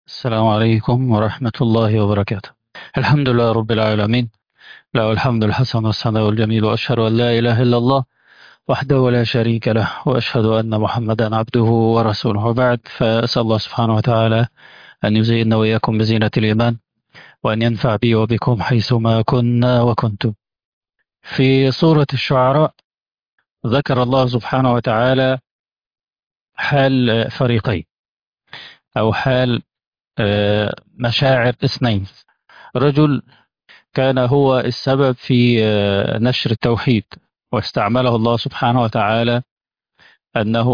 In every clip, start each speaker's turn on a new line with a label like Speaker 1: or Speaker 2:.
Speaker 1: السلام عليكم ورحمة الله وبركاته الحمد لله رب العالمين له الحمد الحسن والثناء الجميل وأشهد أن لا إله إلا الله وحده لا شريك له وأشهد أن محمدا عبده ورسوله وبعد فأسأل الله سبحانه وتعالى أن يزيننا وإياكم بزينة الإيمان وأن ينفع بي وبكم حيثما كنا وكنتم في سورة الشعراء ذكر الله سبحانه وتعالى حال فريقين أو حال مشاعر اثنين رجل كان هو السبب في نشر التوحيد واستعمله الله سبحانه وتعالى أنه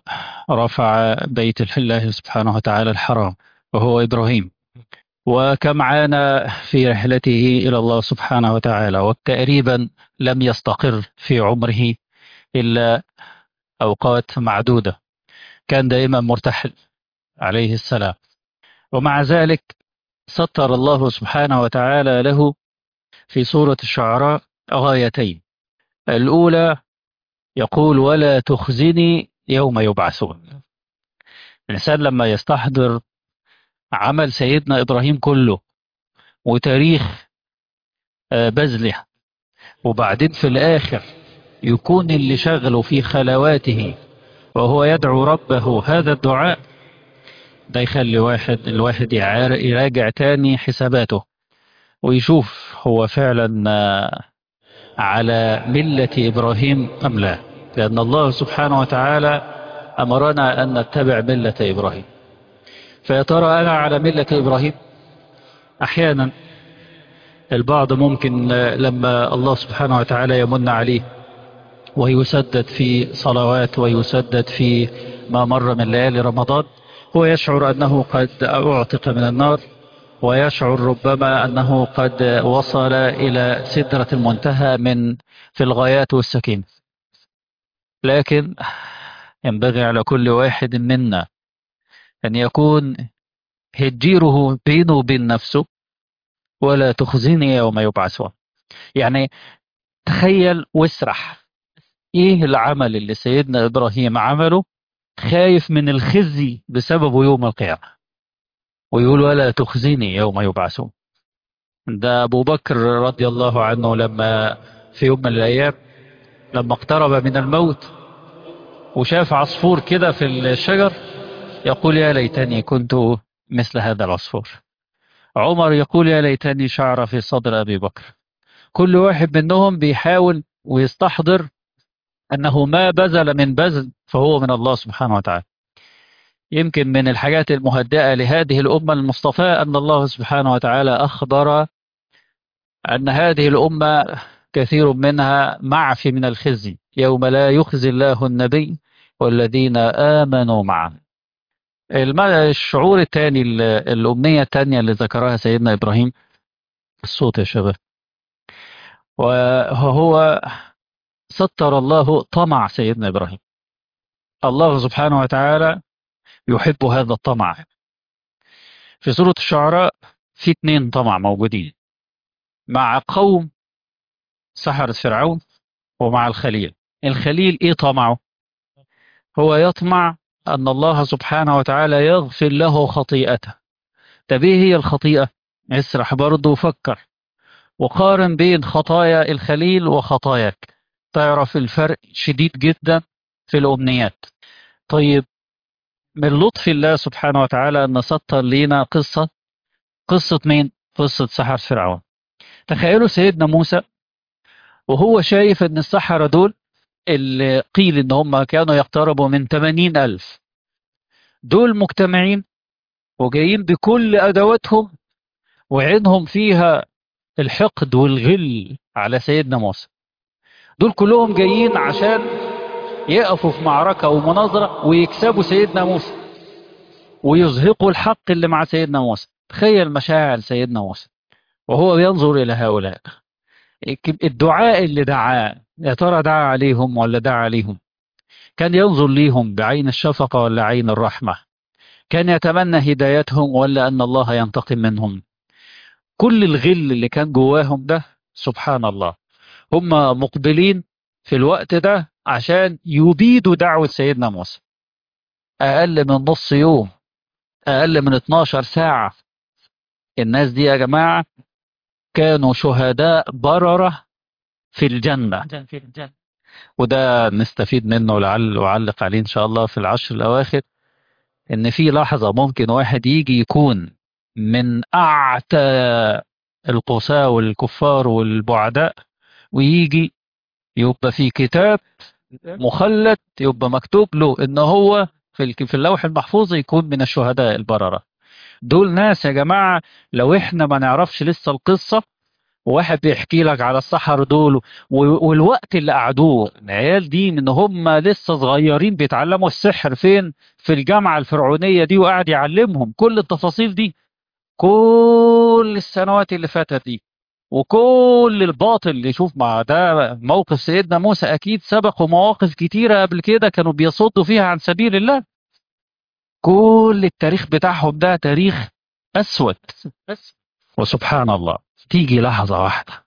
Speaker 1: رفع بيت الله سبحانه وتعالى الحرام وهو إبراهيم وكم عانى في رحلته إلى الله سبحانه وتعالى وتقريبا لم يستقر في عمره إلا أوقات معدودة كان دائما مرتحل عليه السلام ومع ذلك سطر الله سبحانه وتعالى له في سورة الشعراء غايتين الأولى يقول ولا تخزني يوم يبعثون الإنسان لما يستحضر عمل سيدنا إبراهيم كله وتاريخ بذله وبعدين في الآخر يكون اللي شغله في خلواته وهو يدعو ربه هذا الدعاء ده يخلي واحد الواحد يراجع تاني حساباته ويشوف هو فعلا على ملة إبراهيم أم لا لأن الله سبحانه وتعالى أمرنا أن نتبع ملة إبراهيم فيا ترى أنا على ملة إبراهيم أحيانا البعض ممكن لما الله سبحانه وتعالى يمن عليه ويسدد في صلوات ويسدد في ما مر من ليالي رمضان هو يشعر أنه قد أعتق من النار ويشعر ربما أنه قد وصل إلى سدرة المنتهى من في الغايات والسكينة لكن ينبغي على كل واحد منا أن يكون هجيره بينه وبين نفسه ولا تخزني يوم يبعثون يعني تخيل واسرح ايه العمل اللي سيدنا ابراهيم عمله خايف من الخزي بسببه يوم القيامة ويقول ولا تخزني يوم يبعثون ده أبو بكر رضي الله عنه لما في يوم من الأيام لما اقترب من الموت وشاف عصفور كده في الشجر يقول يا ليتني كنت مثل هذا العصفور عمر يقول يا ليتني شعر في صدر أبي بكر كل واحد منهم بيحاول ويستحضر أنه ما بذل من بذل فهو من الله سبحانه وتعالى يمكن من الحاجات المهدئة لهذه الأمة المصطفاة أن الله سبحانه وتعالى أخبر أن هذه الأمة كثير منها معفي من الخزي يوم لا يخزي الله النبي والذين آمنوا معه الشعور الثاني الأمنية الثانية اللي ذكرها سيدنا إبراهيم الصوت يا شباب وهو سطر الله طمع سيدنا إبراهيم الله سبحانه وتعالى يحب هذا الطمع في سورة الشعراء في اثنين طمع موجودين مع قوم سحرة فرعون ومع الخليل الخليل ايه طمعه هو يطمع أن الله سبحانه وتعالى يغفر له خطيئته طب ايه هي الخطيئة اسرح برضه وفكر وقارن بين خطايا الخليل وخطاياك تعرف الفرق شديد جدا في الأمنيات طيب من لطف الله سبحانه وتعالى أن سطر لينا قصة قصة مين؟ قصة سحر فرعون تخيلوا سيدنا موسى وهو شايف أن السحرة دول اللي قيل أن هم كانوا يقتربوا من 80 ألف دول مجتمعين وجايين بكل أدواتهم وعينهم فيها الحقد والغل على سيدنا موسى دول كلهم جايين عشان يقفوا في معركة ومناظرة ويكسبوا سيدنا موسى ويزهقوا الحق اللي مع سيدنا موسى تخيل مشاعر سيدنا موسى وهو بينظر إلى هؤلاء الدعاء اللي دعاه يا ترى دعا عليهم ولا دعا عليهم كان ينظر ليهم بعين الشفقة ولا عين الرحمة كان يتمنى هدايتهم ولا أن الله ينتقم منهم كل الغل اللي كان جواهم ده سبحان الله هم مقبلين في الوقت ده عشان يبيدوا دعوة سيدنا موسى أقل من نص يوم أقل من 12 ساعة الناس دي يا جماعة كانوا شهداء بررة في الجنة وده نستفيد منه لعل وعلق عليه إن شاء الله في العشر الأواخر إن في لحظة ممكن واحد يجي يكون من أعتى القساة والكفار والبعداء ويجي يبقى في كتاب مخلد يبقى مكتوب له ان هو في في اللوح المحفوظ يكون من الشهداء البررة دول ناس يا جماعة لو احنا ما نعرفش لسه القصة وواحد بيحكي لك على السحر دول والوقت اللي قعدوه العيال دي من هم لسه صغيرين بيتعلموا السحر فين في الجامعة الفرعونية دي وقاعد يعلمهم كل التفاصيل دي كل السنوات اللي فاتت دي وكل الباطل اللي شوف مع ده موقف سيدنا موسى اكيد سبقوا مواقف كتيره قبل كده كانوا بيصدوا فيها عن سبيل الله كل التاريخ بتاعهم ده تاريخ اسود وسبحان الله تيجي لحظه واحده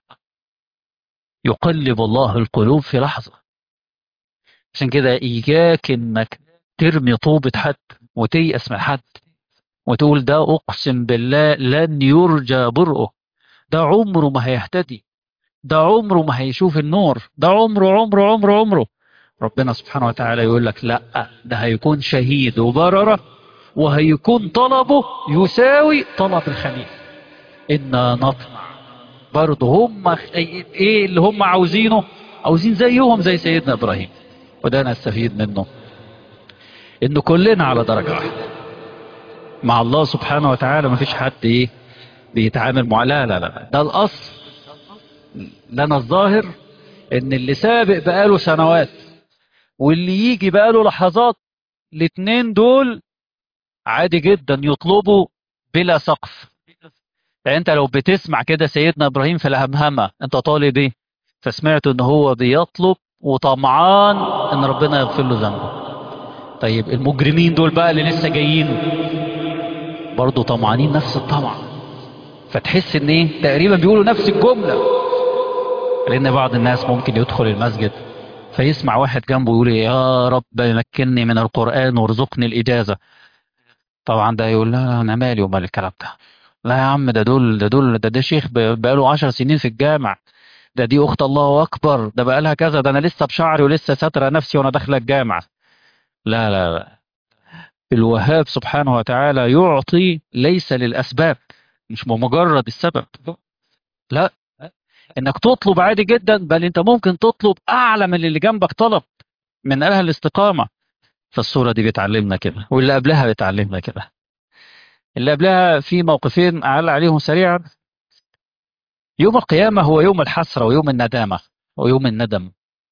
Speaker 1: يقلب الله القلوب في لحظه عشان كده اياك انك ترمي طوبه حد وتيأس من حد وتقول ده اقسم بالله لن يرجى برؤه ده عمره ما هيهتدي ده عمره ما هيشوف النور ده عمره عمره عمره عمره ربنا سبحانه وتعالى يقول لك لا ده هيكون شهيد وبررة وهيكون طلبه يساوي طلب الخليل إنا نطمع برضه هم ايه اللي هم عاوزينه عاوزين زيهم زي سيدنا ابراهيم وده نستفيد منه ان كلنا على درجة واحدة مع الله سبحانه وتعالى ما فيش حد ايه بيتعامل مع لا لا لا ده الاصل لنا الظاهر ان اللي سابق بقاله سنوات واللي يجي بقاله لحظات الاثنين دول عادي جدا يطلبوا بلا سقف يعني انت لو بتسمع كده سيدنا ابراهيم في الهمهمه انت طالب ايه فسمعت ان هو بيطلب وطمعان ان ربنا يغفر له ذنبه طيب المجرمين دول بقى اللي لسه جايين برضه طمعانين نفس الطمع فتحس ان ايه تقريبا بيقولوا نفس الجمله لان بعض الناس ممكن يدخل المسجد فيسمع واحد جنبه يقول يا رب مكنني من القران وارزقني الاجازه طبعا ده يقول لا انا مالي ومال الكلام ده لا يا عم ده دول ده دول ده ده شيخ بقاله 10 سنين في الجامع ده دي اخت الله اكبر ده بقى لها كذا ده انا لسه بشعري ولسه ساتره نفسي وانا داخله الجامع لا لا لا الوهاب سبحانه وتعالى يعطي ليس للاسباب مش بمجرد السبب لا انك تطلب عادي جدا بل انت ممكن تطلب اعلى من اللي جنبك طلب من اهل الاستقامه فالصوره دي بتعلمنا كده واللي قبلها بتعلمنا كده اللي قبلها في موقفين اعلق عليهم سريعا يوم القيامه هو يوم الحسره ويوم الندامه ويوم الندم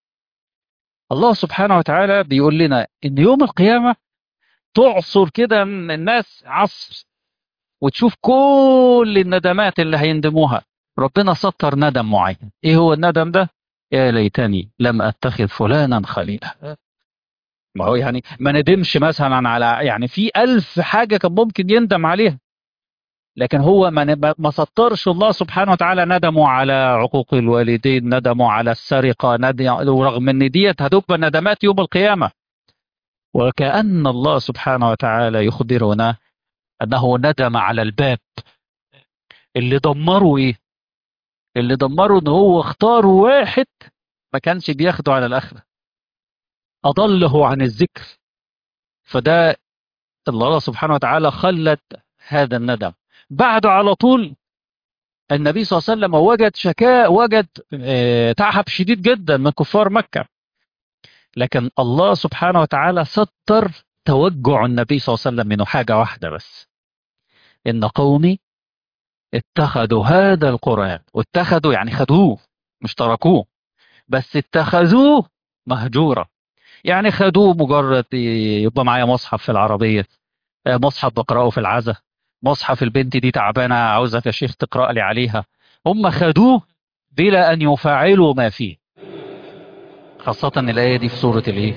Speaker 1: الله سبحانه وتعالى بيقول لنا ان يوم القيامه تعصر كده الناس عصر وتشوف كل الندمات اللي هيندموها ربنا سطر ندم معين ايه هو الندم ده يا ليتني لم اتخذ فلانا خليلا ما هو يعني ما ندمش مثلا على يعني في ألف حاجة كان ممكن يندم عليها لكن هو ما ما سطرش الله سبحانه وتعالى ندمه على عقوق الوالدين ندمه على السرقة ندم ورغم ان ديت هتبقى ندمات يوم القيامة وكأن الله سبحانه وتعالى يخبرنا أنه ندم على الباب اللي دمره إيه اللي دمره ان هو اختار واحد ما كانش بياخده على الاخره اضله عن الذكر فده الله سبحانه وتعالى خلت هذا الندم بعده على طول النبي صلى الله عليه وسلم وجد شكاء وجد تعب شديد جدا من كفار مكه لكن الله سبحانه وتعالى ستر توجع النبي صلى الله عليه وسلم منه حاجه واحده بس ان قومي اتخذوا هذا القرآن واتخذوا يعني خدوه مش تركوه بس اتخذوه مهجورا يعني خدوه مجرد يبقى معايا مصحف في العربية مصحف بقرأه في العزة مصحف البنت دي تعبانة عاوزك يا شيخ تقرأ لي عليها هم خدوه بلا أن يفعلوا ما فيه خاصة الآية دي في سورة الإيه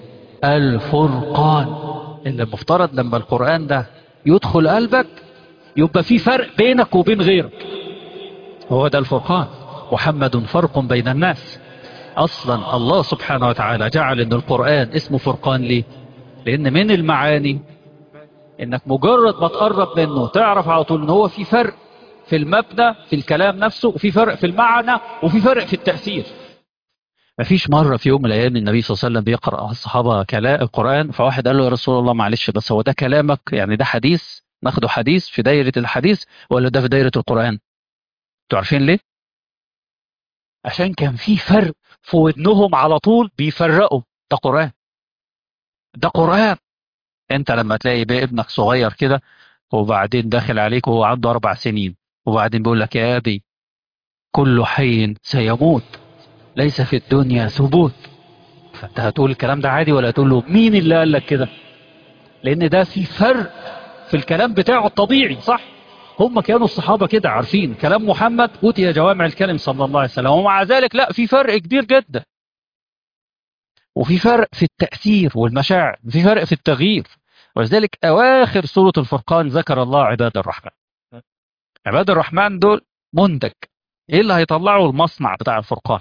Speaker 1: الفرقان اللي المفترض لما القرآن ده يدخل قلبك يبقى في فرق بينك وبين غيرك هو ده الفرقان محمد فرق بين الناس اصلا الله سبحانه وتعالى جعل ان القرآن اسمه فرقان ليه لان من المعاني انك مجرد ما تقرب منه تعرف على طول ان هو في فرق في المبنى في الكلام نفسه وفي فرق في المعنى وفي فرق في التأثير مفيش مرة في يوم من الأيام النبي صلى الله عليه وسلم بيقرأ على الصحابة كلام القرآن فواحد قال له يا رسول الله معلش بس هو ده كلامك يعني ده حديث ناخده حديث في دايرة الحديث ولا ده في دايرة القرآن انتوا عارفين ليه عشان كان في فرق في ودنهم على طول بيفرقوا ده قرآن ده قرآن انت لما تلاقي بقى ابنك صغير كده وبعدين داخل عليك وهو عنده أربع سنين وبعدين بيقول لك يا أبي كل حي سيموت ليس في الدنيا ثبوت فانت هتقول الكلام ده عادي ولا هتقول له مين اللي قال لك كده لان ده في فرق في الكلام بتاعه الطبيعي صح هم كانوا الصحابة كده عارفين كلام محمد أوتي جوامع الكلم صلى الله عليه وسلم ومع ذلك لا في فرق كبير جدا وفي فرق في التأثير والمشاعر في فرق في التغيير ولذلك أواخر سورة الفرقان ذكر الله عباد الرحمن عباد الرحمن دول منتج ايه اللي هيطلعوا المصنع بتاع الفرقان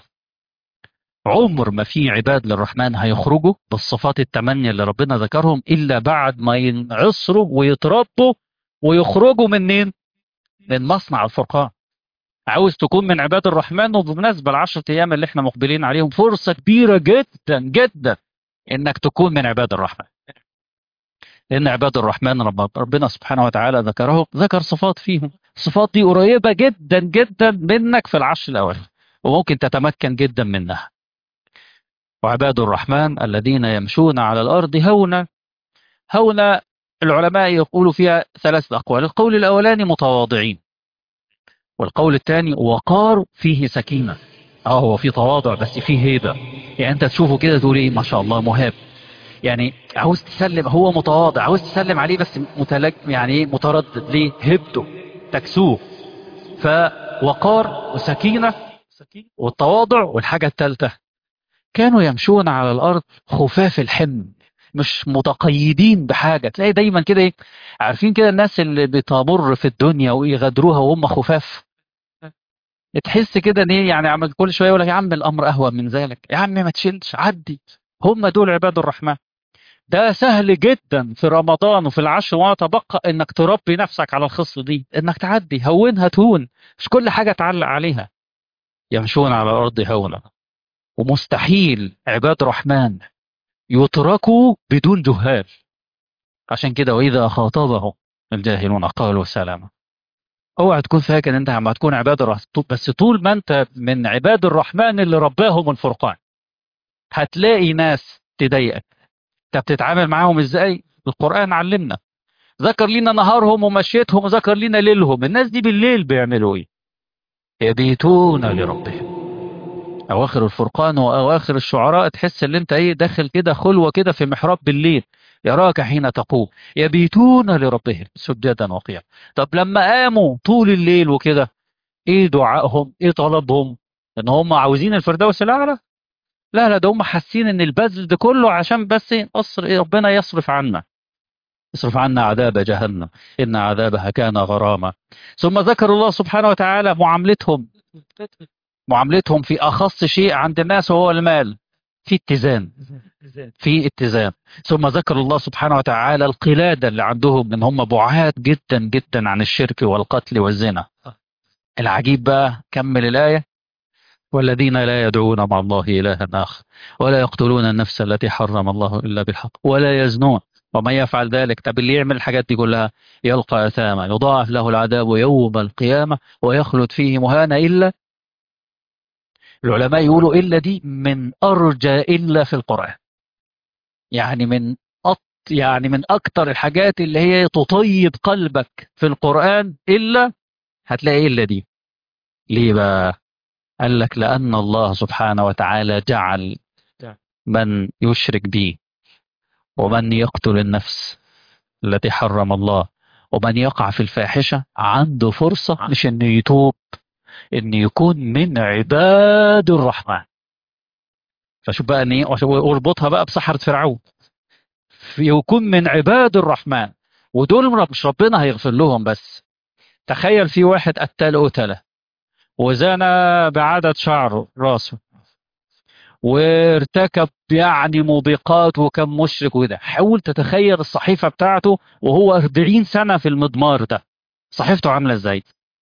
Speaker 1: عمر ما في عباد للرحمن هيخرجوا بالصفات التمانية اللي ربنا ذكرهم إلا بعد ما ينعصروا ويتربوا ويخرجوا منين من مصنع الفرقان عاوز تكون من عباد الرحمن وبمناسبة العشرة أيام اللي احنا مقبلين عليهم فرصة كبيرة جدا جدا إنك تكون من عباد الرحمن لأن عباد الرحمن رب ربنا سبحانه وتعالى ذكرهم ذكر صفات فيهم الصفات دي قريبة جدا جدا منك في العشر الأول وممكن تتمكن جدا منها وعباد الرحمن الذين يمشون على الأرض هونا هونا العلماء يقولوا فيها ثلاث أقوال القول الأولاني متواضعين والقول الثاني وقار فيه سكينة اه هو في تواضع بس فيه هيبة يعني انت تشوفه كده تقول ايه ما شاء الله مهاب يعني عاوز تسلم هو متواضع عاوز تسلم عليه بس متلج يعني ايه متردد ليه هبته تكسوه فوقار وسكينة والتواضع والحاجة الثالثة كانوا يمشون على الأرض خفاف الحمل مش متقيدين بحاجة تلاقي دايما كده ايه عارفين كده الناس اللي بتمر في الدنيا ويغادروها وهم خفاف تحس كده ان ايه يعني عمل كل شويه يقول لك يا عم الامر اهون من ذلك يا عم ما تشيلش عدي هم دول عباد الرحمن ده سهل جدا في رمضان وفي العشر وما تبقى انك تربي نفسك على الخصل دي انك تعدي هونها تهون مش كل حاجه تعلق عليها يمشون على الارض هونا ومستحيل عباد رحمن يتركوا بدون جهال عشان كده واذا خاطبهم الجاهلون قالوا سلاما اوعى تكون فاكر ان انت عم تكون عباد الرحمن بس طول ما انت من عباد الرحمن اللي رباهم الفرقان هتلاقي ناس تضايقك انت بتتعامل معاهم ازاي القرآن علمنا ذكر لنا نهارهم ومشيتهم وذكر لنا ليلهم الناس دي بالليل بيعملوا ايه يبيتون لربهم اواخر الفرقان واواخر الشعراء تحس ان انت ايه داخل كده خلوه كده في محراب بالليل يراك حين تقوم يبيتون لربهم سجدا وقياما طب لما قاموا طول الليل وكده ايه دعائهم ايه طلبهم ان هم عاوزين الفردوس الاعلى لا لا ده هم حاسين ان البذل ده كله عشان بس أصر إيه ربنا يصرف عنا يصرف عنا عذاب جهنم ان عذابها كان غراما ثم ذكر الله سبحانه وتعالى معاملتهم معاملتهم في اخص شيء عند الناس وهو المال في اتزان في اتزان ثم ذكر الله سبحانه وتعالى القلادة اللي عندهم ان هم بعاد جدا جدا عن الشرك والقتل والزنا العجيب بقى كمل الآية والذين لا يدعون مع الله إلها آخر ولا يقتلون النفس التي حرم الله إلا بالحق ولا يزنون ومن يفعل ذلك طب اللي يعمل الحاجات دي كلها يلقى أثاما يضاعف له العذاب يوم القيامة ويخلد فيه مهانا إلا العلماء يقولوا إلا دي من أرجى إلا في القرآن يعني من أط يعني من أكتر الحاجات اللي هي تطيب قلبك في القرآن إلا هتلاقي إلا دي ليه بقى قال لك لأن الله سبحانه وتعالى جعل من يشرك به ومن يقتل النفس التي حرم الله ومن يقع في الفاحشة عنده فرصة مش انه يتوب ان يكون من عباد الرحمن فشوف بقى ان ايه اربطها بقى بسحرة فرعون يكون من عباد الرحمن ودول مش ربنا هيغفر لهم بس تخيل في واحد قتل قتله وزنى بعدد شعره راسه وارتكب يعني موبقات وكان مشرك وده حاول تتخيل الصحيفة بتاعته وهو 40 سنة في المضمار ده صحيفته عاملة ازاي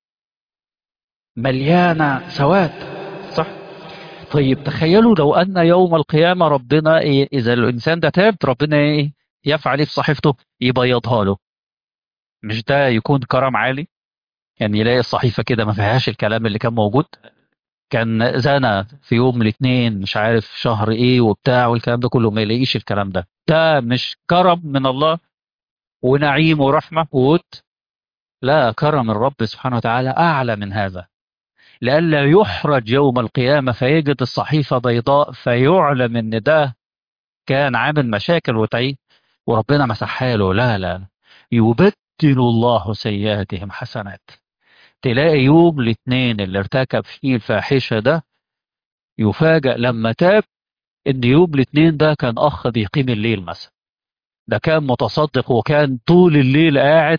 Speaker 1: مليانة سواد صح طيب تخيلوا لو أن يوم القيامة ربنا إيه إذا الإنسان ده تاب ربنا إيه يفعل إيه في صحيفته يبيضها له مش ده يكون كرم عالي يعني يلاقي الصحيفة كده ما فيهاش الكلام اللي كان موجود كان زنا في يوم الاثنين مش عارف شهر ايه وبتاع والكلام ده كله ما يلاقيش الكلام ده ده مش كرم من الله ونعيم ورحمة وود لا كرم الرب سبحانه وتعالى أعلى من هذا لئلا يحرج يوم القيامة فيجد الصحيفة بيضاء فيعلم ان ده كان عامل مشاكل وتعيب وربنا مسحها له لا لا يبدل الله سيئاتهم حسنات تلاقي يوم الاثنين اللي ارتكب فيه الفاحشة ده يفاجأ لما تاب ان يوم الاثنين ده كان اخ بيقيم الليل مثلا ده كان متصدق وكان طول الليل قاعد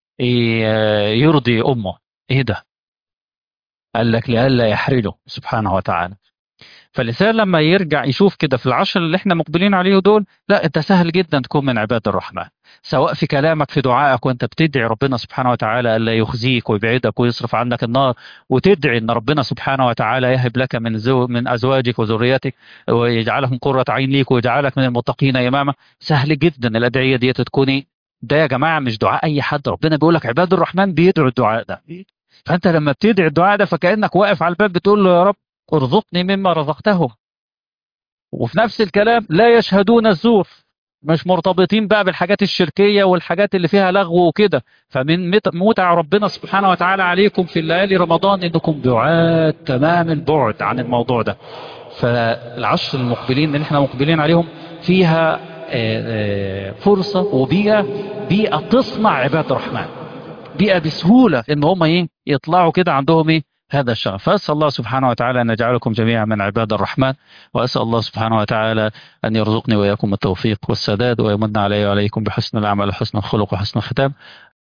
Speaker 1: يرضي امه ايه ده قال لك لئلا يحرجه سبحانه وتعالى فالإنسان لما يرجع يشوف كده في العشر اللي احنا مقبلين عليه دول لا انت سهل جدا تكون من عباد الرحمن سواء في كلامك في دعائك وانت بتدعي ربنا سبحانه وتعالى الا يخزيك ويبعدك ويصرف عنك النار وتدعي ان ربنا سبحانه وتعالى يهب لك من زو من ازواجك وذريتك ويجعلهم قرة عين ليك ويجعلك من المتقين امامه سهل جدا الادعيه دي تكوني ده يا جماعه مش دعاء اي حد ربنا بيقول لك عباد الرحمن بيدعوا الدعاء ده فانت لما بتدعي الدعاء ده فكانك واقف على الباب بتقول له يا رب ارزقني مما رزقتهم وفي نفس الكلام لا يشهدون الزور مش مرتبطين بقى بالحاجات الشركية والحاجات اللي فيها لغو وكده فمن متع ربنا سبحانه وتعالى عليكم في الليالي رمضان انكم دعاة تمام البعد عن الموضوع ده فالعشر المقبلين اللي احنا مقبلين عليهم فيها فرصة وبيئة بيئة تصنع عباد الرحمن بيئة بسهولة ان هم ايه يطلعوا كده عندهم ايه هذا الشرف فأسأل الله سبحانه وتعالى أن يجعلكم جميعا من عباد الرحمن وأسأل الله سبحانه وتعالى أن يرزقني وإياكم التوفيق والسداد ويمن علي وعليكم بحسن العمل وحسن الخلق وحسن الختام